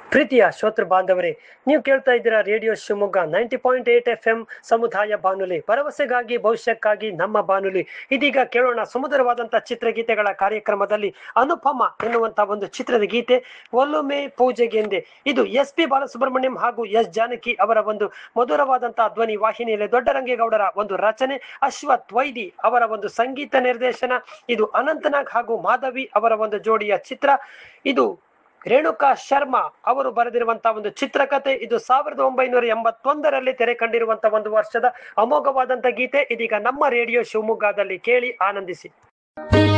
ಪ್ರೀತಿಯ ಶ್ರೋತೃ ಬಾಂಧವರೇ ನೀವು ಕೇಳ್ತಾ ಇದ್ದೀರಾ radio Shivamogga ninety point eight F M ಸಮುದಾಯ ಬಾನುಲಿ ಭರವಸೆಗಾಗಿ ಭವಿಷ್ಯಕ್ಕಾಗಿ ನಮ್ಮ ಬಾನುಲಿ ಇದೀಗ ಕೇಳೋಣ ಸುಮಧುರವಾದಂಥ ಚಿತ್ರಗೀತೆಗಳ ಕಾರ್ಯಕ್ರಮದಲ್ಲಿ ಅನುಪಮ ಎನ್ನುವಂತ ಒಂದು ಚಿತ್ರದ ಗೀತೆ ಒಲ್ಲೊಮ್ಮೆ ಪೂಜೆಗೆಂದೆ ಇದು ಎಸ್ ಪಿ ಬಾಲಸುಬ್ರಹ್ಮಣ್ಯಂ ಹಾಗೂ ಎಸ್ ಜಾನಕಿ ಅವರ ಒಂದು ಮಧುರವಾದಂತಹ ಧ್ವನಿ ವಾಹಿನಿಯಲ್ಲಿ ದೊಡ್ಡರಂಗೇಗೌಡರ ಒಂದು ರಚನೆ ಅಶ್ವಥ್ ವೈದಿ ಅವರ ಒಂದು ಸಂಗೀತ ನಿರ್ದೇಶನ ಇದು ಅನಂತನಾಗ್ ಹಾಗೂ ಮಾಧವಿ ಅವರ ಒಂದು ಜೋಡಿಯ ಚಿತ್ರ ಇದು ರೇಣುಕಾ ಶರ್ಮಾ ಅವರು ಬರೆದಿರುವಂತಹ ಒಂದು ಚಿತ್ರಕಥೆ ಇದು ಸಾವಿರದ ಒಂಬೈನೂರ ಎಂಬತ್ತೊಂದರಲ್ಲಿ ತೆರೆ ಕಂಡಿರುವಂತಹ ಒಂದು ವರ್ಷದ ಅಮೋಘವಾದಂತ ಗೀತೆ ಇದೀಗ ನಮ್ಮ ರೇಡಿಯೋ ಶಿವಮೊಗ್ಗದಲ್ಲಿ ಕೇಳಿ ಆನಂದಿಸಿ